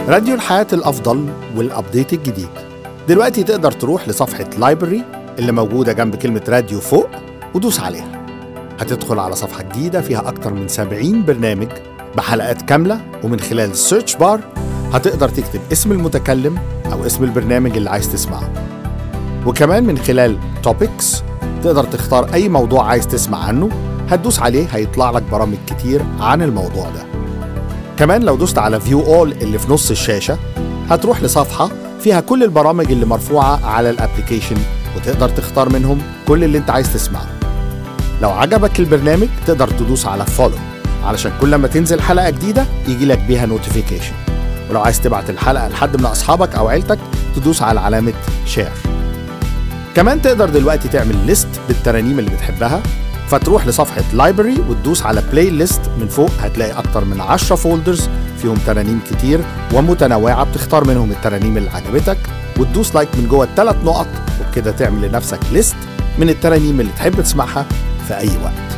راديو الحياة الأفضل والأبديت الجديد دلوقتي تقدر تروح لصفحة لايبرري اللي موجودة جنب كلمة راديو فوق ودوس عليها هتدخل على صفحة جديدة فيها أكتر من 70 برنامج بحلقات كاملة ومن خلال السيرش بار هتقدر تكتب اسم المتكلم أو اسم البرنامج اللي عايز تسمعه وكمان من خلال توبكس تقدر تختار أي موضوع عايز تسمع عنه هتدوس عليه هيطلع لك برامج كتير عن الموضوع ده كمان لو دوست على فيو اول اللي في نص الشاشة هتروح لصفحة فيها كل البرامج اللي مرفوعة على الابليكيشن وتقدر تختار منهم كل اللي انت عايز تسمعه لو عجبك البرنامج تقدر تدوس على فولو علشان كل ما تنزل حلقة جديدة يجي لك بيها نوتيفيكيشن ولو عايز تبعت الحلقة لحد من أصحابك أو عيلتك تدوس على علامة شير كمان تقدر دلوقتي تعمل ليست بالترانيم اللي بتحبها فتروح لصفحة لايبرري وتدوس على بلاي ليست من فوق هتلاقي أكتر من 10 فولدرز فيهم ترانيم كتير ومتنوعة بتختار منهم الترانيم اللي عجبتك وتدوس لايك من جوه الثلاث نقط وبكده تعمل لنفسك ليست من الترانيم اللي تحب تسمعها في أي وقت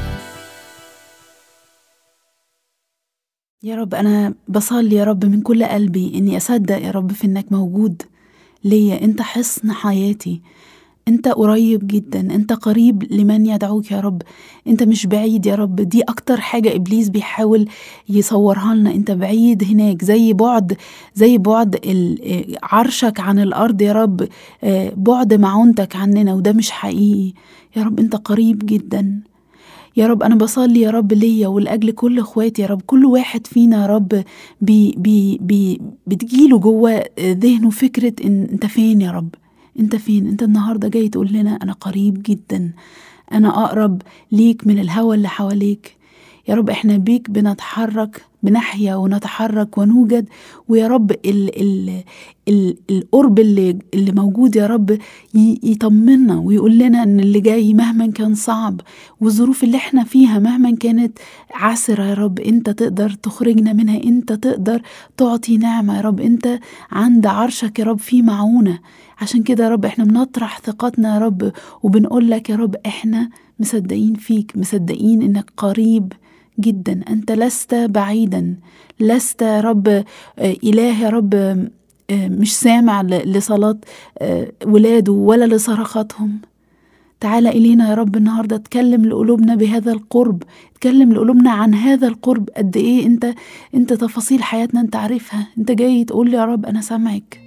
يا رب أنا بصلي يا رب من كل قلبي إني أصدق يا رب في إنك موجود ليا أنت حصن حياتي أنت قريب جدا أنت قريب لمن يدعوك يا رب أنت مش بعيد يا رب دي أكتر حاجة إبليس بيحاول يصورها لنا أنت بعيد هناك زي بعد زي بعد ال- عرشك عن الأرض يا رب آه، بعد معونتك عننا وده مش حقيقي يا رب أنت قريب جدا يا رب أنا بصلي يا رب ليا ولأجل كل إخواتي يا رب كل واحد فينا يا رب بي بي بي بتجيله جوه ذهنه فكرة إن أنت فين يا رب أنت فين أنت النهاردة جاي تقول لنا أنا قريب جدا أنا أقرب ليك من الهوى اللي حواليك يا رب احنا بيك بنتحرك بنحيا ونتحرك ونوجد ويا رب ال ال ال القرب اللي اللي موجود يا رب ي- يطمنا ويقول لنا ان اللي جاي مهما كان صعب والظروف اللي احنا فيها مهما كانت عسرة يا رب انت تقدر تخرجنا منها انت تقدر تعطي نعمة يا رب انت عند عرشك يا رب في معونة عشان كده يا رب احنا بنطرح ثقتنا يا رب وبنقول لك يا رب احنا مصدقين فيك مصدقين انك قريب جدا انت لست بعيدا لست يا رب آه، اله يا رب آه، مش سامع ل- لصلاة آه، ولاده ولا لصرخاتهم تعالى إلينا يا رب النهاردة اتكلم لقلوبنا بهذا القرب اتكلم لقلوبنا عن هذا القرب قد ايه انت انت تفاصيل حياتنا انت عارفها انت جاي تقول لي يا رب انا سامعك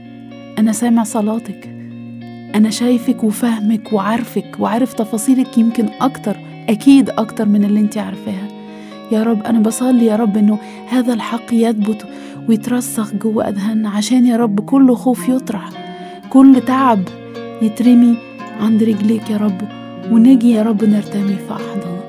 انا سامع صلاتك انا شايفك وفاهمك وعارفك وعارف تفاصيلك يمكن اكتر اكيد اكتر من اللي انت عارفاها يا رب انا بصلي يا رب انه هذا الحق يثبت ويترسخ جوه اذهاننا عشان يا رب كل خوف يطرح كل تعب يترمي عند رجليك يا رب ونجي يا رب نرتمي في احضانك